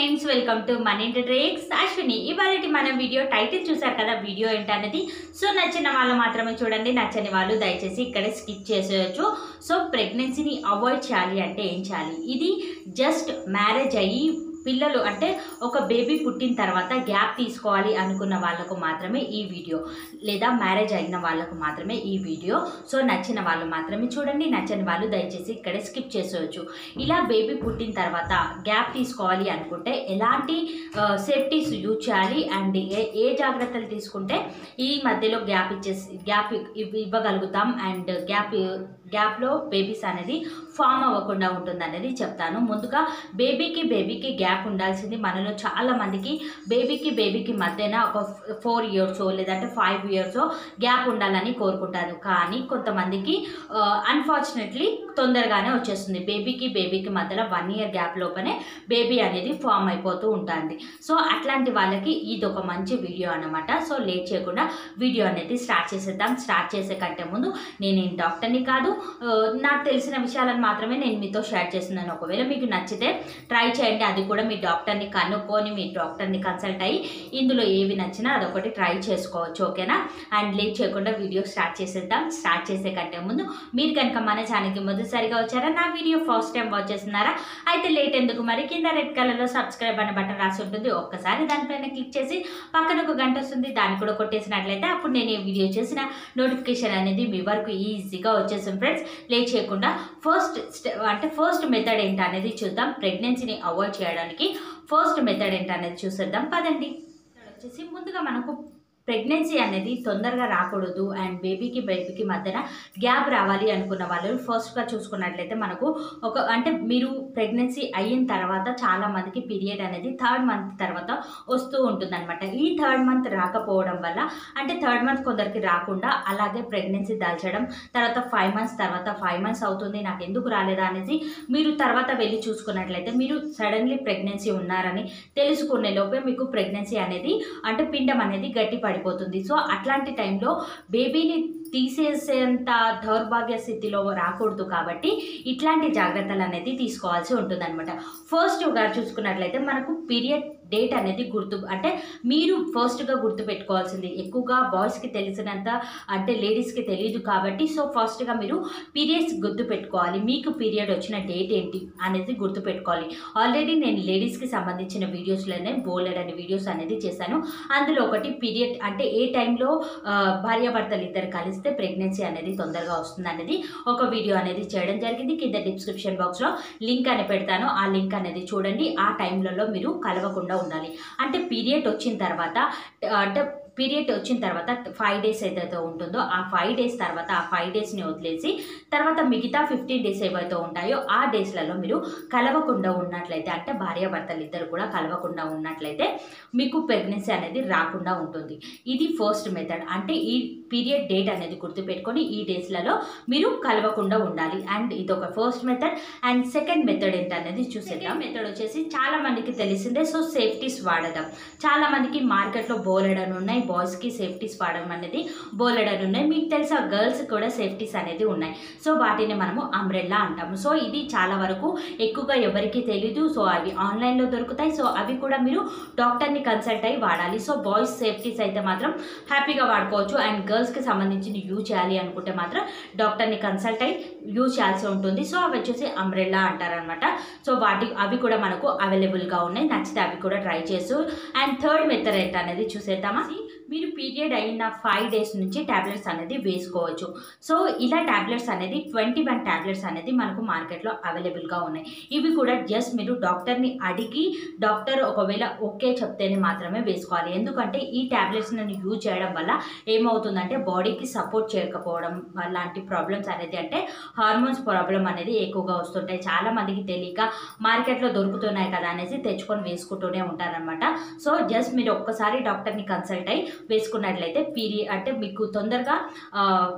friends welcome to money tricks Ashwini ఇవాళ మన video title చూసారు కదా వీడియో ఏంటనేది సో నచ్చిన వాళ్ళు మాత్రమే చూడండి నచ్చని వాళ్ళు దయచేసి ఇక్కడే స్కిప్ చేసేయచ్చు సో ప్రెగ్నెన్సీని అవాయిడ్ చేయాలి అంటే ఏం చేయాలి ఇది జస్ట్ మ్యారేజ్ అయ్యి పిల్లలు అంటే ఒక బేబీ పుట్టిన తర్వాత గ్యాప్ తీసుకోవాలి అనుకున్న వాళ్ళకు మాత్రమే ఈ వీడియో లేదా మ్యారేజ్ అయిన వాళ్ళకు మాత్రమే ఈ వీడియో సో నచ్చిన వాళ్ళు మాత్రమే చూడండి నచ్చని వాళ్ళు దయచేసి ఇక్కడే స్కిప్ చేసేయచ్చు ఇలా బేబీ పుట్టిన తర్వాత గ్యాప్ తీసుకోవాలి అనుకుంటే ఎలాంటి సేఫ్టీస్ యూజ్ చేయాలి అండ్ ఏ ఏ జాగ్రత్తలు తీసుకుంటే ఈ మధ్యలో గ్యాప్ ఇచ్చేసి గ్యాప్ ఇవ్వగలుగుతాం అండ్ గ్యాప్ గ్యాప్లో బేబీస్ అనేది ఫామ్ అవ్వకుండా ఉంటుంది అనేది చెప్తాను ముందుగా బేబీకి బేబీకి గ్యాప్ ఉండాల్సింది మనలో చాలా మందికి బేబీకి బేబీకి మధ్యన ఒక ఫోర్ ఇయర్స్ లేదంటే ఫైవ్ ఇయర్స్ గ్యాప్ ఉండాలని కోరుకుంటారు కానీ కొంతమందికి అన్ఫార్చునేట్లీ తొందరగానే వచ్చేస్తుంది బేబీకి బేబీకి మధ్యలో వన్ ఇయర్ గ్యాప్ లోపనే బేబీ అనేది ఫామ్ అయిపోతూ ఉంటుంది సో అట్లాంటి వాళ్ళకి ఇది ఒక మంచి వీడియో అనమాట సో లేట్ చేయకుండా వీడియో అనేది స్టార్ట్ చేసేద్దాం స్టార్ట్ చేసే కంటే ముందు నేను డాక్టర్ని కాదు ఆ, నాకు తెలిసిన విషయాలను మాత్రమే నేను మీతో షేర్ చేస్తున్నాను ఒకవేళ మీకు నచ్చితే ట్రై చేయండి అది కూడా మీ డాక్టర్ని కనుక్కొని మీ డాక్టర్ని కన్సల్ట్ అయ్యి ఇందులో ఏవి నచ్చినా అదొకటి ట్రై చేసుకోవచ్చు ఓకేనా అండ్ లేట్ చేయకుండా వీడియో స్టార్ట్ చేసేద్దాం స్టార్ట్ చేసే కంటే ముందు మీరు కనుక మన ఛానల్కి మొదటిసారిగా వచ్చారా నా వీడియో ఫస్ట్ టైం వాచ్ చేస్తున్నారా అయితే లేట్ ఎందుకు మరి కింద రెడ్ కలర్లో సబ్స్క్రైబ్ అనే బటన్ రాసి ఉంటుంది ఒక్కసారి దానిపైన క్లిక్ చేసి పక్కన ఒక గంట వస్తుంది దాన్ని కూడా కొట్టేసినట్లయితే అప్పుడు నేను ఈ వీడియో చేసిన నోటిఫికేషన్ అనేది మీ వరకు ఈజీగా వచ్చేసింది ఫ్రెండ్స్ లేట్ చేయకుండా ఫస్ట్ అంటే ఫస్ట్ మెథడ్ ఏంటి అనేది చూద్దాం ప్రెగ్నెన్సీని అవాయిడ్ చేయడానికి ఫస్ట్ మెథడ్ ఏంటి అనేది చూసేద్దాం పదండి వచ్చేసి ముందుగా మనకు ప్రెగ్నెన్సీ అనేది తొందరగా రాకూడదు అండ్ బేబీకి బేబీకి మధ్యన గ్యాప్ రావాలి అనుకున్న వాళ్ళు ఫస్ట్గా చూసుకున్నట్లయితే మనకు ఒక అంటే మీరు ప్రెగ్నెన్సీ అయిన తర్వాత చాలా మందికి పీరియడ్ అనేది థర్డ్ మంత్ తర్వాత వస్తూ ఉంటుందన్నమాట ఈ థర్డ్ మంత్ రాకపోవడం వల్ల అంటే థర్డ్ మంత్ కొందరికి రాకుండా అలాగే ప్రెగ్నెన్సీ దాల్చడం తర్వాత ఫైవ్ మంత్స్ తర్వాత ఫైవ్ మంత్స్ అవుతుంది నాకు ఎందుకు రాలేదా అనేసి మీరు తర్వాత వెళ్ళి చూసుకున్నట్లయితే మీరు సడన్లీ ప్రెగ్నెన్సీ ఉన్నారని తెలుసుకునే లోపే మీకు ప్రెగ్నెన్సీ అనేది అంటే పిండం అనేది గట్టి పడిపోతుంది సో అట్లాంటి టైంలో బేబీని తీసేసేంత దౌర్భాగ్య స్థితిలో రాకూడదు కాబట్టి ఇట్లాంటి జాగ్రత్తలు అనేది తీసుకోవాల్సి ఉంటుంది అనమాట ఫస్ట్గా చూసుకున్నట్లయితే మనకు పీరియడ్ డేట్ అనేది గుర్తు అంటే మీరు ఫస్ట్గా గుర్తు పెట్టుకోవాల్సింది ఎక్కువగా బాయ్స్కి తెలిసినంత అంటే లేడీస్కి తెలియదు కాబట్టి సో ఫస్ట్గా మీరు పీరియడ్స్ గుర్తు పెట్టుకోవాలి మీకు పీరియడ్ వచ్చిన డేట్ ఏంటి అనేది గుర్తు పెట్టుకోవాలి ఆల్రెడీ నేను లేడీస్కి సంబంధించిన వీడియోస్లోనే బోలెడ్ అనే వీడియోస్ అనేది చేశాను అందులో ఒకటి పీరియడ్ అంటే ఏ టైంలో ఆ, భార్యాభర్తలు ఇద్దరు కలిస్తే ప్రెగ్నెన్సీ అనేది తొందరగా వస్తుంది అనేది ఒక వీడియో అనేది చేయడం జరిగింది కింద డిస్క్రిప్షన్ బాక్స్లో లింక్ అని పెడతాను ఆ లింక్ అనేది చూడండి ఆ టైంలలో మీరు కలవకుండా ఉండాలి అంటే పీరియడ్ వచ్చిన తర్వాత అంటే పీరియడ్ వచ్చిన తర్వాత ఫైవ్ డేస్ ఏదైతే ఉంటుందో ఆ ఫైవ్ డేస్ తర్వాత ఆ ఫైవ్ డేస్ని వదిలేసి తర్వాత మిగతా ఫిఫ్టీన్ డేస్ ఏవైతే ఉంటాయో ఆ డేస్లలో మీరు కలవకుండా ఉన్నట్లయితే అంటే భార్యాభర్తలు ఇద్దరు కూడా కలవకుండా ఉన్నట్లయితే మీకు ప్రెగ్నెన్సీ అనేది రాకుండా ఉంటుంది ఇది ఫస్ట్ మెథడ్ అంటే ఈ పీరియడ్ డేట్ అనేది గుర్తుపెట్టుకొని ఈ డేస్లలో మీరు కలవకుండా ఉండాలి అండ్ ఇది ఒక first method and second method ఏంటనేది చూసేద్దాం మెథడ్ వచ్చేసి చాలా మందికి తెలిసిందే సో సేఫ్టీస్ వాడదాం చాలా మందికి మార్కెట్లో బోలెడన్ ఉన్నాయి బాయ్స్కి సేఫ్టీస్ వాడడం అనేది బోలెడన్ ఉన్నాయి మీకు తెలుసా గర్ల్స్ కూడా సేఫ్టీస్ అనేది ఉన్నాయి సో వాటిని మనము అంబ్రెల్లా అంటాము సో ఇది చాలా వరకు ఎక్కువగా ఎవరికి తెలీదు సో అవి ఆన్లైన్లో దొరుకుతాయి సో అవి కూడా మీరు డాక్టర్ని కన్సల్ట్ అయ్యి వాడాలి సో బాయ్స్ సేఫ్టీస్ అయితే మాత్రం హ్యాపీగా వాడుకోవచ్చు అండ్ గర్ల్స్కి సంబంధించిన యూజ్ చేయాలి అనుకుంటే మాత్రం డాక్టర్ని కన్సల్ట్ అయ్యి యూజ్ చేయాల్సి ఉంటుంది సో అవి వచ్చేసి అంబ్రెల్లా అంటారనమాట సో వాటి అవి కూడా మనకు అవైలబుల్గా ఉన్నాయి నచ్చితే అవి కూడా ట్రై చేసు అండ్ థర్డ్ మెథడ్ ఏంటి అనేది చూసేద్దామా మీరు పీరియడ్ అయిన ఫైవ్ డేస్ నుంచి ట్యాబ్లెట్స్ అనేది వేసుకోవచ్చు సో ఇలా ట్యాబ్లెట్స్ అనేది ట్వంటీ వన్ ట్యాబ్లెట్స్ అనేది మనకు మార్కెట్లో అవైలబుల్గా ఉన్నాయి ఇవి కూడా జస్ట్ మీరు డాక్టర్ని అడిగి డాక్టర్ ఒకవేళ ఓకే చెప్తేనే మాత్రమే వేసుకోవాలి ఎందుకంటే ఈ ట్యాబ్లెట్స్ని యూజ్ చేయడం వల్ల ఏమవుతుందంటే బాడీకి సపోర్ట్ చేయకపోవడం లాంటి ప్రాబ్లమ్స్ అనేది అంటే హార్మోన్స్ ప్రాబ్లం అనేది ఎక్కువగా వస్తుంటాయి చాలా మందికి తెలియక మార్కెట్లో దొరుకుతున్నాయి కదా అనేసి తెచ్చుకొని వేసుకుంటూనే ఉంటారనమాట సో జస్ట్ మీరు ఒక్కసారి డాక్టర్ని కన్సల్ట్ అయ్యి వేసుకున్నట్లయితే పీరియడ్ అంటే మీకు తొందరగా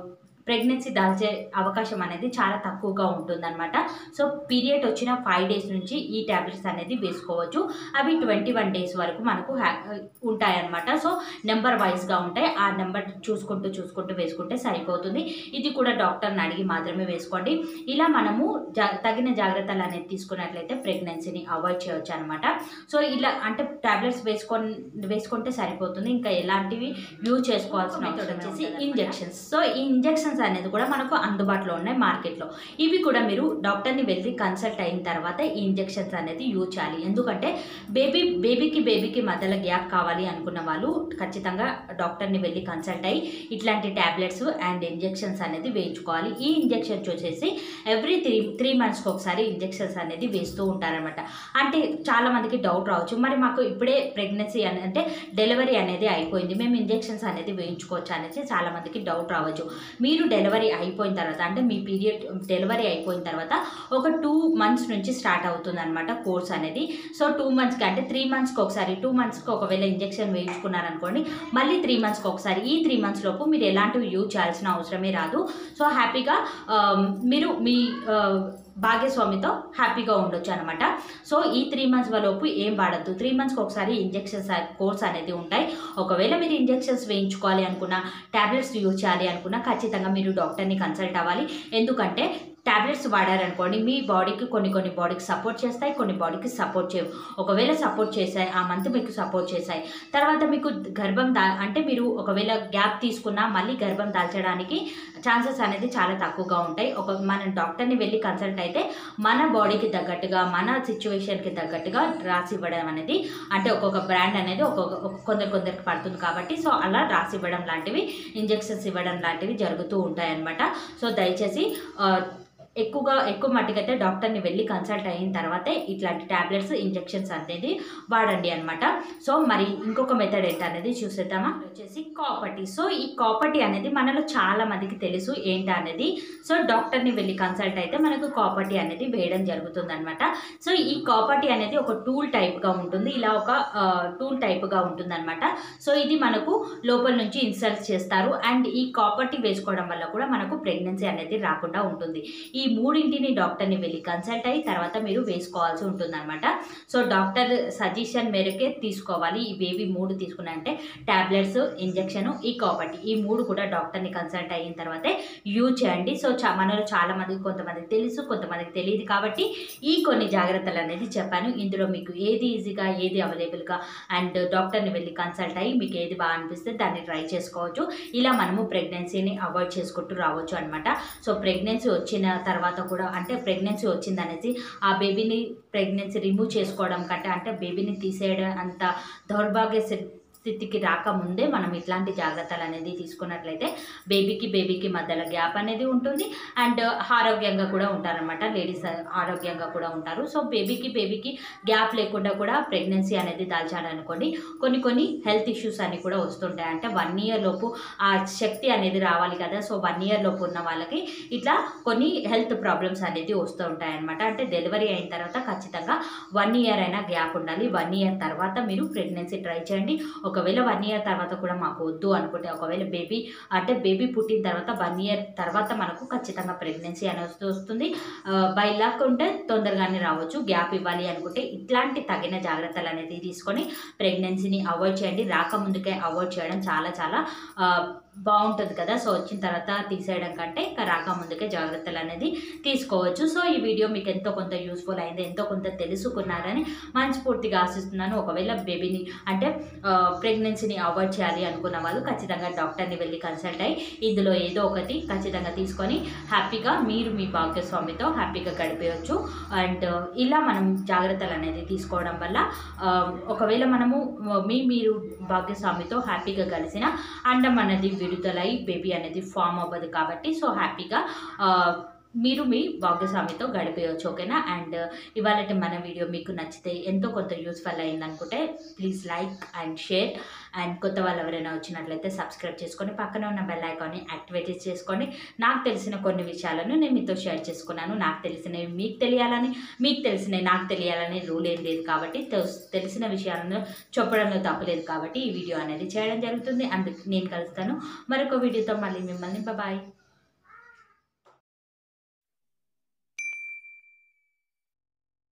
ప్రెగ్నెన్సీ దాల్చే అవకాశం అనేది చాలా తక్కువగా ఉంటుందన్నమాట సో పీరియడ్ వచ్చిన ఫైవ్ డేస్ నుంచి ఈ ట్యాబ్లెట్స్ అనేది వేసుకోవచ్చు అవి ట్వంటీ వన్ డేస్ వరకు మనకు హ్యా- ఉంటాయన్నమాట సో నెంబర్ వైజ్గా ఉంటాయి ఆ నెంబర్ చూసుకుంటూ చూసుకుంటూ వేసుకుంటే సరిపోతుంది ఇది కూడా డాక్టర్ని అడిగి మాత్రమే వేసుకోండి ఇలా మనము జా తగిన జాగ్రత్తలు అనేది తీసుకున్నట్లయితే ప్రెగ్నెన్సీని అవాయిడ్ చేయవచ్చు అనమాట సో ఇలా అంటే టాబ్లెట్స్ వేసుకొని వేసుకుంటే సరిపోతుంది ఇంకా ఎలాంటివి యూజ్ చేసుకోవాల్సిన అవసరం వచ్చేసి ఇంజెక్షన్స్ సో ఈ ఇంజెక్షన్స్ అనేది కూడా మనకు అందుబాటులో ఉన్నాయి మార్కెట్లో ఇవి కూడా మీరు డాక్టర్ని వెళ్ళి కన్సల్ట్ అయిన తర్వాత ఈ ఇంజెక్షన్స్ అనేది యూజ్ చేయాలి ఎందుకంటే బేబీ బేబీకి బేబీకి మధ్యలో గ్యాప్ కావాలి అనుకున్న వాళ్ళు ఖచ్చితంగా డాక్టర్ని వెళ్ళి కన్సల్ట్ అయ్యి ఇట్లాంటి ట్యాబ్లెట్స్ అండ్ ఇంజెక్షన్స్ అనేది వేయించుకోవాలి ఈ ఇంజెక్షన్స్ వచ్చేసి ఎవ్రీ త్రీ త్రీ మంత్స్కి ఒకసారి ఇంజెక్షన్స్ అనేది వేస్తూ ఉంటారనమాట అంటే చాలా మందికి డౌట్ రావచ్చు మరి మాకు ఇప్పుడే ప్రెగ్నెన్సీ అని అంటే డెలివరీ అనేది అయిపోయింది మేము ఇంజెక్షన్స్ అనేది వేయించుకోవచ్చు అనేసి చాలా మందికి డౌట్ రావచ్చు మీరు డెలివరీ అయిపోయిన తర్వాత అంటే మీ పీరియడ్ డెలివరీ అయిపోయిన తర్వాత ఒక టూ మంత్స్ నుంచి స్టార్ట్ అవుతుంది అనమాట కోర్స్ అనేది సో టూ మంత్స్కి అంటే త్రీ మంత్స్కి ఒకసారి టూ మంత్స్కి ఒకవేళ ఇంజెక్షన్ వేయించుకున్నారనుకోండి మళ్ళీ త్రీ మంత్స్కి ఒకసారి ఈ త్రీ మంత్స్ లోపు మీరు ఎలాంటివి యూజ్ చేయాల్సిన అవసరమే రాదు సో హ్యాపీగా ఆ, మీరు మీ ఆ, భాగ్యస్వామితో హ్యాపీగా ఉండొచ్చు అనమాట సో ఈ త్రీ మంత్స్ లోపు ఏం వాడద్దు త్రీ మంత్స్కి ఒకసారి ఇంజెక్షన్స్ కోర్స్ అనేది ఉంటాయి ఒకవేళ మీరు ఇంజెక్షన్స్ వేయించుకోవాలి అనుకున్నా ట్యాబ్లెట్స్ యూజ్ చేయాలి అనుకున్నా ఖచ్చితంగా మీరు డాక్టర్ని కన్సల్ట్ అవ్వాలి ఎందుకంటే టాబ్లెట్స్ వాడారనుకోండి మీ బాడీకి కొన్ని కొన్ని బాడీకి సపోర్ట్ చేస్తాయి కొన్ని బాడీకి సపోర్ట్ చేయవు ఒకవేళ సపోర్ట్ చేశాయి ఆ మంత్ మీకు సపోర్ట్ చేశాయి తర్వాత మీకు గర్భం దా అంటే మీరు ఒకవేళ గ్యాప్ తీసుకున్నా మళ్ళీ గర్భం దాల్చడానికి ఛాన్సెస్ అనేది చాలా తక్కువగా ఉంటాయి ఒక మన డాక్టర్ని వెళ్ళి కన్సల్ట్ అయితే మన బాడీకి తగ్గట్టుగా మన సిచ్యువేషన్కి తగ్గట్టుగా రాసి ఇవ్వడం అనేది అంటే ఒక్కొక్క బ్రాండ్ అనేది ఒక్కొక్క ఒక్కొక్క- కొందరు కొందరికి పడుతుంది కాబట్టి సో అలా రాసి ఇవ్వడం లాంటివి ఇంజెక్షన్స్ ఇవ్వడం లాంటివి జరుగుతూ ఉంటాయి అన్నమాట సో దయచేసి ఆ, ఎక్కువగా ఎక్కువ మట్టుకైతే డాక్టర్ని వెళ్ళి కన్సల్ట్ అయిన తర్వాతే ఇట్లాంటి టాబ్లెట్స్ ఇంజెక్షన్స్ అనేది వాడండి అనమాట సో మరి ఇంకొక మెథడ్ ఏంటనేది చూసేద్దామా వచ్చేసి కాపర్టీ సో ఈ కాపర్టీ అనేది మనలో చాలా మందికి తెలుసు ఏంటి అనేది సో డాక్టర్ని వెళ్ళి కన్సల్ట్ అయితే మనకు కాపర్టీ అనేది వేయడం జరుగుతుంది అనమాట సో ఈ కాపర్టీ అనేది ఒక టూల్ టైప్గా ఉంటుంది ఇలా ఒక టూల్ టైప్గా ఉంటుంది అనమాట సో ఇది మనకు లోపల నుంచి ఇన్సల్ట్ చేస్తారు అండ్ ఈ కాపర్టీ వేసుకోవడం వల్ల కూడా మనకు ప్రెగ్నెన్సీ అనేది రాకుండా ఉంటుంది ఈ మూడింటిని డాక్టర్ని వెళ్ళి కన్సల్ట్ అయ్యి తర్వాత మీరు వేసుకోవాల్సి ఉంటుంది అనమాట సో డాక్టర్ సజెషన్ మేరకే తీసుకోవాలి ఈ బేబీ మూడు తీసుకున్నారంటే టాబ్లెట్స్ ఇంజెక్షన్ ఈ కాపర్టీ ఈ మూడు కూడా డాక్టర్ని కన్సల్ట్ అయిన తర్వాతే యూజ్ చేయండి సో చా మనలో చాలా మందికి కొంతమందికి తెలుసు కొంతమందికి తెలియదు కాబట్టి ఈ కొన్ని జాగ్రత్తలు అనేది చెప్పాను ఇందులో మీకు ఏది ఈజీగా ఏది అవైలబుల్గా అండ్ డాక్టర్ని వెళ్ళి కన్సల్ట్ అయ్యి మీకు ఏది బాగా అనిపిస్తే దాన్ని ట్రై చేసుకోవచ్చు ఇలా మనము ప్రెగ్నెన్సీని అవాయిడ్ చేసుకుంటూ రావచ్చు అనమాట సో ప్రెగ్నెన్సీ వచ్చిన తర్వాత కూడా అంటే ప్రెగ్నెన్సీ వచ్చిందనేసి ఆ బేబీని ప్రెగ్నెన్సీ రిమూవ్ చేసుకోవడం కంటే అంటే బేబీని తీసేయడం అంత దౌర్భాగ్య స్థి- స్థితికి రాకముందే మనం ఇట్లాంటి జాగ్రత్తలు అనేది తీసుకున్నట్లయితే బేబీకి బేబీకి మధ్యలో గ్యాప్ అనేది ఉంటుంది అండ్ ఆరోగ్యంగా కూడా ఉంటారనమాట లేడీస్ ఆరోగ్యంగా కూడా ఉంటారు సో బేబీకి బేబీకి గ్యాప్ లేకుండా కూడా ప్రెగ్నెన్సీ అనేది దాల్చాలనుకోండి కొన్ని కొన్ని హెల్త్ ఇష్యూస్ అన్ని కూడా వస్తుంటాయి అంటే వన్ ఇయర్ లోపు ఆ శక్తి అనేది రావాలి కదా సో వన్ ఇయర్ లోపు ఉన్న వాళ్ళకి ఇట్లా కొన్ని హెల్త్ ప్రాబ్లమ్స్ అనేది వస్తూ ఉంటాయి అనమాట అంటే డెలివరీ అయిన తర్వాత ఖచ్చితంగా వన్ ఇయర్ అయినా గ్యాప్ ఉండాలి వన్ ఇయర్ తర్వాత మీరు ప్రెగ్నెన్సీ ట్రై చేయండి ఒకవేళ వన్ ఇయర్ తర్వాత కూడా మాకు వద్దు అనుకుంటే ఒకవేళ బేబీ అంటే బేబీ పుట్టిన తర్వాత వన్ ఇయర్ తర్వాత మనకు ఖచ్చితంగా ప్రెగ్నెన్సీ అనేది వస్తూ వస్తుంది బై లక్ ఉంటే తొందరగానే రావచ్చు గ్యాప్ ఇవ్వాలి అనుకుంటే ఇట్లాంటి తగిన జాగ్రత్తలు అనేది తీసుకొని ప్రెగ్నెన్సీని అవాయిడ్ చేయండి రాకముందుకే అవాయిడ్ చేయడం చాలా చాలా ఆ, బాగుంటుంది కదా సో వచ్చిన తర్వాత తీసేయడం కంటే ఇంకా రాకముందుకే జాగ్రత్తలు అనేది తీసుకోవచ్చు సో ఈ వీడియో మీకు ఎంతో కొంత యూస్ఫుల్ అయింది ఎంతో కొంత తెలుసుకున్నారని మనస్ఫూర్తిగా ఆశిస్తున్నాను ఒకవేళ బేబీని అంటే ప్రెగ్నెన్సీని అవాయిడ్ చేయాలి అనుకున్న వాళ్ళు ఖచ్చితంగా డాక్టర్ని వెళ్ళి కన్సల్ట్ అయ్యి ఇందులో ఏదో ఒకటి ఖచ్చితంగా తీసుకొని హ్యాపీగా మీరు మీ భాగ్యస్వామితో హ్యాపీగా గడిపేయచ్చు అండ్ ఇలా మనం జాగ్రత్తలు అనేది తీసుకోవడం వల్ల ఆ, ఒకవేళ మనము మీ మీరు భాగ్యస్వామితో హ్యాపీగా కలిసిన అండం అనేది విడుదలై బేబీ అనేది ఫామ్ అవ్వదు కాబట్టి సో హ్యాపీగా ఆ, మీరు మీ భాగ్యస్వామితో గడిపేయచ్చు ఓకేనా అండ్ ఇవాళ మన వీడియో మీకు నచ్చితే ఎంతో కొంత యూస్ఫుల్ అయింది అనుకుంటే please like and share and కొత్త వాళ్ళు ఎవరైనా వచ్చినట్లయితే సబ్స్క్రైబ్ చేసుకొని పక్కన ఉన్న బెల్ ఐకాన్ని యాక్టివేట్ చేసుకోండి నాకు తెలిసిన కొన్ని విషయాలను నేను మీతో షేర్ చేసుకున్నాను నాకు తెలిసినవి మీకు తెలియాలని మీకు తెలిసినవి నాకు తెలియాలని రూల్ ఏం లేదు కాబట్టి తెల్- తెలిసిన విషయాలను చెప్పడంలో తప్పలేదు కాబట్టి ఈ వీడియో అనేది చేయడం జరుగుతుంది అండ్ నేను కలుస్తాను మరొక వీడియోతో మళ్ళీ మిమ్మల్ని బాయ్